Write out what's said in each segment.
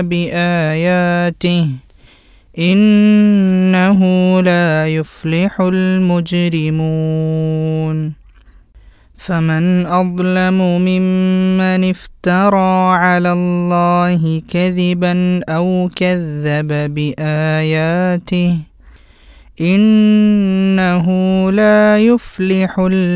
بآياته إنه لا يفلح المجرمون فمن أظلم ممن افترى على الله كذبا أو كذب بآياته إنه لا يفلح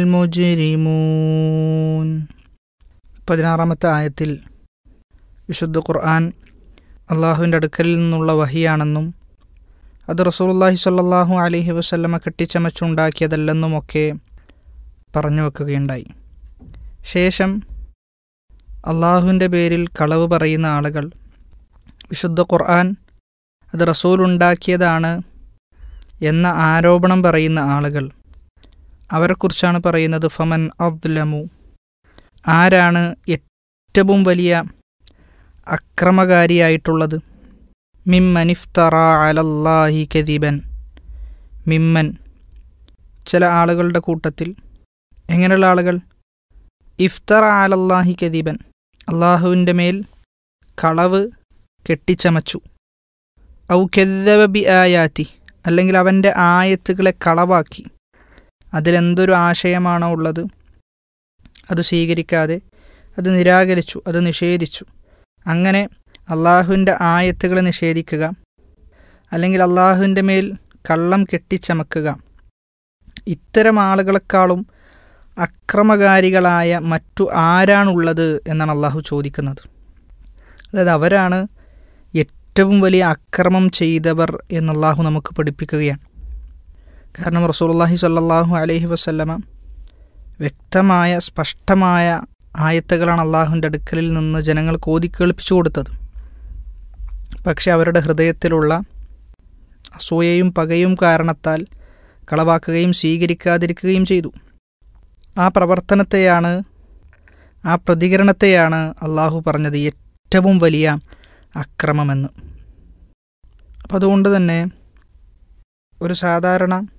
المجرمون പതിനാറാമത്തെ ആയത്തിൽ വിശുദ്ധ ഖുർആൻ അള്ളാഹുവിൻ്റെ അടുക്കലിൽ നിന്നുള്ള വഹിയാണെന്നും അത് റസൂലുള്ളാഹി സ്വല്ലല്ലാഹു അലൈഹി വസല്ലമ കെട്ടിച്ചമച്ചുണ്ടാക്കിയതല്ലെന്നുമൊക്കെ പറഞ്ഞു വെക്കുകയുണ്ടായി ശേഷം അള്ളാഹുവിൻ്റെ പേരിൽ കളവ് പറയുന്ന ആളുകൾ വിശുദ്ധ ഖുർആൻ അത് റസൂൽ ഉണ്ടാക്കിയതാണ് എന്ന ആരോപണം പറയുന്ന ആളുകൾ അവരെക്കുറിച്ചാണ് പറയുന്നത് ഫമൻ അദ്ലമു ആരാണ് ഏറ്റവും വലിയ അക്രമകാരിയായിട്ടുള്ളത് മിമ്മനിഫ്തറ അലല്ലാഹി കദീബൻ മിമ്മൻ ചില ആളുകളുടെ കൂട്ടത്തിൽ എങ്ങനെയുള്ള ആളുകൾ ഇഫ്തറ അലല്ലാഹി കദീബൻ അള്ളാഹുവിൻ്റെ മേൽ കളവ് കെട്ടിച്ചമച്ചു ഔ കെദ്ദവ ബി ആയാറ്റി അല്ലെങ്കിൽ അവൻ്റെ ആയത്തുകളെ കളവാക്കി അതിലെന്തൊരു ആശയമാണോ ഉള്ളത് അത് സ്വീകരിക്കാതെ അത് നിരാകരിച്ചു അത് നിഷേധിച്ചു അങ്ങനെ അള്ളാഹുവിൻ്റെ ആയത്തുകളെ നിഷേധിക്കുക അല്ലെങ്കിൽ അള്ളാഹുവിൻ്റെ മേൽ കള്ളം കെട്ടിച്ചമക്കുക ഇത്തരം ആളുകളെക്കാളും അക്രമകാരികളായ മറ്റു ആരാണുള്ളത് എന്നാണ് അള്ളാഹു ചോദിക്കുന്നത് അതായത് അവരാണ് ഏറ്റവും വലിയ അക്രമം ചെയ്തവർ എന്ന് അള്ളാഹു നമുക്ക് പഠിപ്പിക്കുകയാണ് കാരണം റസൂലുള്ളാഹി സ്വല്ലല്ലാഹു അലൈഹി വസല്ലമ വ്യക്തമായ സ്പഷ്ടമായ ആയത്തുകളാണ് അള്ളാഹുവിൻ്റെ അടുക്കലിൽ നിന്ന് ജനങ്ങൾക്ക് ഓതിക്കേൾപ്പിച്ചു കൊടുത്തത് പക്ഷെ അവരുടെ ഹൃദയത്തിലുള്ള അസൂയയും പകയും കാരണത്താൽ കളവാക്കുകയും സ്വീകരിക്കാതിരിക്കുകയും ചെയ്തു ആ പ്രവർത്തനത്തെയാണ് ആ പ്രതികരണത്തെയാണ് അള്ളാഹു പറഞ്ഞത് ഏറ്റവും വലിയ അക്രമമെന്ന് അപ്പം അതുകൊണ്ട് തന്നെ ഒരു സാധാരണ